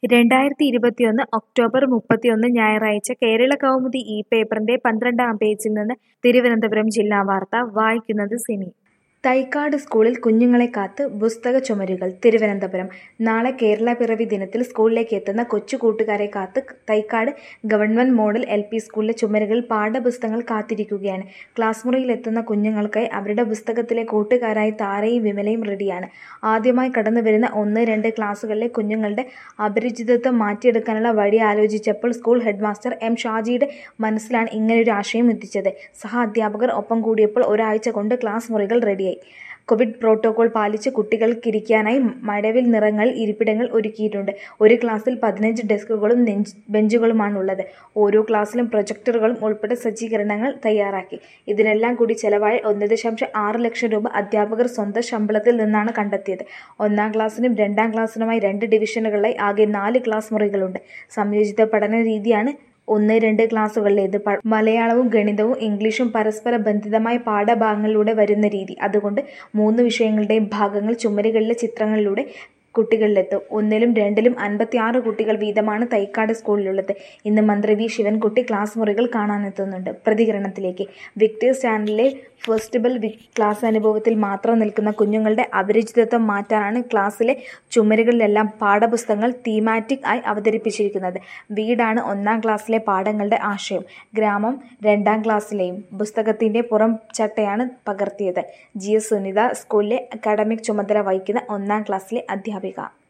രണ്ടായിരത്തി ഇരുപത്തിയൊന്ന് ഒക്ടോബർ മുപ്പത്തിയൊന്ന് ഞായറാഴ്ച കേരള കൗമുദി ഈ പേപ്പറിന്റെ പന്ത്രണ്ടാം പേജിൽ നിന്ന് തിരുവനന്തപുരം ജില്ലാ വാർത്ത വായിക്കുന്നത് സിനി തൈക്കാട് സ്കൂളിൽ കുഞ്ഞുങ്ങളെ കാത്ത് പുസ്തക ചുമരുകൾ തിരുവനന്തപുരം നാളെ കേരള പിറവി ദിനത്തിൽ സ്കൂളിലേക്ക് എത്തുന്ന കൊച്ചു കൂട്ടുകാരെ കാത്ത് Thycaud government model L P സ്കൂളിലെ ചുമരുകളിൽ പാഠപുസ്തകങ്ങൾ കാത്തിരിക്കുകയാണ് ക്ലാസ് മുറിയിൽ എത്തുന്ന കുഞ്ഞുങ്ങൾക്കായി അവരുടെ പുസ്തകത്തിലെ കൂട്ടുകാരായി താരയും വിമലയും റെഡിയാണ് ആദ്യമായി കടന്നു വരുന്ന ഒന്ന് രണ്ട് ക്ലാസ്സുകളിലെ കുഞ്ഞുങ്ങളുടെ അപരിചിതത്വം മാറ്റിയെടുക്കാനുള്ള വഴി ആലോചിച്ചപ്പോൾ സ്കൂൾ ഹെഡ്മാസ്റ്റർ എം ഷാജിയുടെ മനസ്സിലാണ് ഇങ്ങനൊരു ആശയം എത്തിച്ചത് സഹ അധ്യാപകർ ഒപ്പം കൂടിയപ്പോൾ ഒരാഴ്ച കൊണ്ട് ക്ലാസ് മുറികൾ റെഡിയായി കോവിഡ് പ്രോട്ടോകോൾ പാലിച്ച് കുട്ടികൾക്കിരിക്കാനായി മഴവിൽ നിറങ്ങളിൽ ഇരിപ്പിടങ്ങൾ ഒരുക്കിയിട്ടുണ്ട് ഒരു ക്ലാസ്സിൽ പതിനഞ്ച് ഡെസ്കുകളും ബെഞ്ചുകളുമാണുള്ളത് ഓരോ ക്ലാസ്സിലും പ്രൊജക്ടറുകളും ഉൾപ്പെടെ സജ്ജീകരണങ്ങൾ തയ്യാറാക്കി ഇതിനെല്ലാം കൂടി ചെലവായ ഒന്ന് ദശാംശം ആറ് ലക്ഷം രൂപ അധ്യാപകർ സ്വന്തം ശമ്പളത്തിൽ നിന്നാണ് കണ്ടെത്തിയത് ഒന്നാം ക്ലാസ്സിനും രണ്ടാം ക്ലാസ്സിനുമായി രണ്ട് ഡിവിഷനുകളിലായി ആകെ നാല് ക്ലാസ് മുറികളുണ്ട് സംയോജിത പഠന രീതിയാണ് ഒന്ന് രണ്ട് ക്ലാസ്സുകളിലേത് മലയാളവും ഗണിതവും ഇംഗ്ലീഷും പരസ്പര ബന്ധിതമായ പാഠഭാഗങ്ങളിലൂടെ വരുന്ന രീതി അതുകൊണ്ട് മൂന്ന് വിഷയങ്ങളുടെയും ഭാഗങ്ങൾ ചുമരുകളിലെ ചിത്രങ്ങളിലൂടെ കുട്ടികളിലെത്തും ഒന്നിലും രണ്ടിലും അൻപത്തി ആറ് കുട്ടികൾ വീതമാണ് തൈക്കാട് സ്കൂളിലുള്ളത് ഇന്ന് മന്ത്രി വി ശിവൻകുട്ടി ക്ലാസ് മുറികൾ കാണാനെത്തുന്നുണ്ട് പ്രതികരണത്തിലേക്ക് വിക്ടേഴ്സ് ചാനലിലെ ഫെസ്റ്റിവൽ ക്ലാസ് അനുഭവത്തിൽ മാത്രം നിൽക്കുന്ന കുഞ്ഞുങ്ങളുടെ അപരിചിതത്വം മാറ്റാനാണ് ക്ലാസ്സിലെ ചുമരുകളിലെല്ലാം പാഠപുസ്തകങ്ങൾ തീമാറ്റിക് ആയി അവതരിപ്പിച്ചിരിക്കുന്നത് വീടാണ് ഒന്നാം ക്ലാസ്സിലെ പാഠങ്ങളുടെ ആശയം ഗ്രാമം രണ്ടാം ക്ലാസ്സിലെയും പുസ്തകത്തിന്റെ പുറം ചട്ടയാണ് പകർത്തിയത് ജി എസ് സുനിത സ്കൂളിലെ അക്കാഡമിക് ചുമതല വഹിക്കുന്ന ഒന്നാം ക്ലാസ്സിലെ അധ്യാപിക